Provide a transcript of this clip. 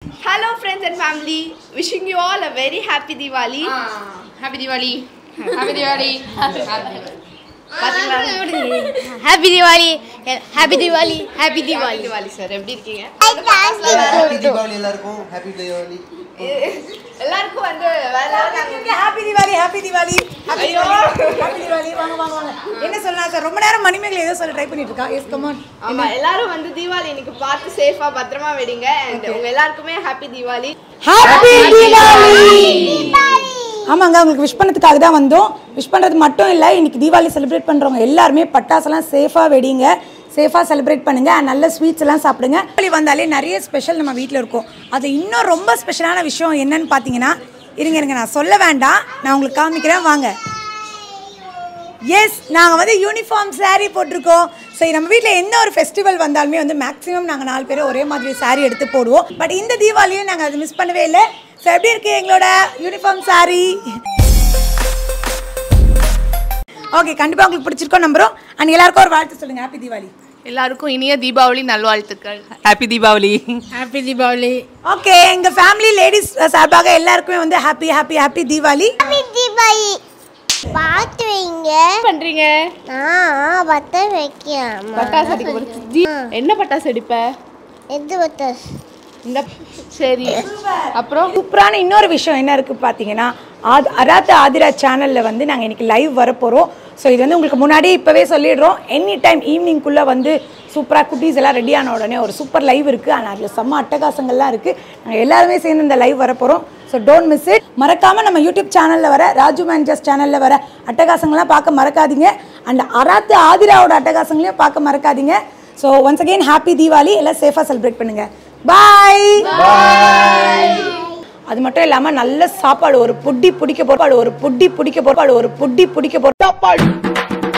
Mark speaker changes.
Speaker 1: Hello friends and family, wishing you all a very happy Diwali.
Speaker 2: Happy Deepavali happy Deepavali
Speaker 1: பாத்தீங்களா
Speaker 3: happy Deepavali happy Deepavali happy
Speaker 1: Diwali Diwali sir, எப்படி இருக்கீங்க?
Speaker 4: Happy Deepavali எல்லாருக்கும் happy Deepavali
Speaker 1: எல்லாருக்கும் வந்து வேற
Speaker 5: happy Deepavali happy Deepavali happy
Speaker 1: ஐயோ.
Speaker 5: தீபாவளி ஹாப்பி தீபாவளி வாங்க வாங்க வாங்க என்ன சொல்லலாம் சார் ரொம்ப நேரம் மணிமேகலை ஏதோ சொல்ல ட்ரை பண்ணிட்டு இருக்கா எஸ் கமான்
Speaker 1: ஆமா எல்லாரும் வந்து தீபாவளி இன்னைக்கு பார்த்து சேஃபா பத்திரமா வெடிங்க அண்ட் உங்க எல்லாருக்குமே ஹாப்பி தீபாவளி
Speaker 5: ஹாப்பி தீபாவளி ஆமாங்க உங்களுக்கு விஷ் பண்ணதுக்காக தான் வந்தோம் விஷ் பண்ணுறது மட்டும் இல்லை இன்னைக்கு தீபாவளி செலிப்ரேட் பண்ணுறவங்க எல்லாருமே பட்டாசெல்லாம் சேஃபாக வெடிங்க சேஃபாக செலிப்ரேட் பண்ணுங்க and நல்ல ஸ்வீட்ஸ் எல்லாம் சாப்பிடுங்க தீபாவளி வந்தாலே நிறைய ஸ்பெஷல் நம்ம வீட்டில் இருக்கும் அது இன்னும் ரொம்ப ஸ்பெஷலான விஷயம் என்னன்னு பார்த்தீங்கன்னா இருங்க இருங்க நான் சொல்ல வேண்டாம் நான் உங்களுக்கு காமிக்கிறேன் வாங்க எஸ் நாங்கள் வந்து யூனிஃபார்ம் saree போட்டிருக்கோம் சரி நம்ம வீட்டில் எந்த ஒரு ஃபெஸ்டிவல் வந்தாலுமே வந்து மேக்ஸிமம் நாங்கள் நாலு பேரும் ஒரே மாதிரி saree எடுத்து போடுவோம் பட் இந்த தீபாவளியும் நாங்கள் அதை மிஸ் பண்ணவே இல்லை ஸோ எப்படி இருக்கு எங்களோட யூனிஃபார்ம் saree ஓகே கண்டிப்பாக உங்களுக்கு பிடிச்சிருக்கோம் நம்புறோம் அண்ட் எல்லாருக்கும் ஒரு வாழ்த்து சொல்லுங்கள் ஹாப்பி தீபாவளி
Speaker 2: எல்லாருக்கும் இனிய தீபாவளி நல்வாழ்த்துக்கள்
Speaker 6: happy Deepavali
Speaker 3: happy Deepavali
Speaker 5: okay எங்கள் ஃபேமிலி லேடிஸ் சார்பாக எல்லாருக்குமே வந்து happy happy happy Deepavali
Speaker 7: Deepavali பார்த்து வைங்க
Speaker 1: பண்றீங்க
Speaker 7: நான் பத்த வைக்கலாம்
Speaker 1: பட்டாசு அடிக்க போறீங்க. தீ- என்ன பட்டாசு அடிப்ப
Speaker 7: எது பத்தாஸ்
Speaker 1: இந்த சரி அப்புறம்
Speaker 5: சூப்பரான இன்னொரு விஷயம் என்ன இருக்குது பார்த்தீங்கன்னா ஆத் அராத்த ஆதிரா சேனலில் வந்து நாங்கள் இன்னைக்கு லைவ் வரப்போகிறோம் ஸோ இது வந்து உங்களுக்கு முன்னாடியே இப்போவே சொல்லிடுறோம் எனி டைம் ஈவினிங்குள்ளே வந்து சூப்பராக குட்டீஸ் எல்லாம் ரெடி ஆன உடனே ஒரு சூப்பர் லைவ் இருக்குது ஆனால் அதில் செம்ம அட்டகாசங்கள்லாம் இருக்குது நாங்கள் எல்லாருமே சேர்ந்து இந்த லைவ் வரப்போகிறோம் ஸோ டோன்ட் மிஸ் இட் மறக்காமல் நம்ம யூடியூப் சேனலில் வர ராஜு மேன்ஜஸ் சேனலில் வர அட்டகாசங்கள்லாம் பார்க்க மறக்காதீங்க அண்ட் அராத்து ஆதிராவோட அட்டகாசங்களையும் பார்க்க மறக்காதீங்க so once again happy Deepavali எல்லாம் சேஃபாக செலிப்ரேட் பண்ணுங்க பாய் அது மட்டும் இல்லாம நல்ல சாப்பாடு ஒரு புட்டி பிடிக்க போறாடு ஒரு புட்டி பிடிக்க போறாடு ஒரு புட்டி பிடிக்க போறாடு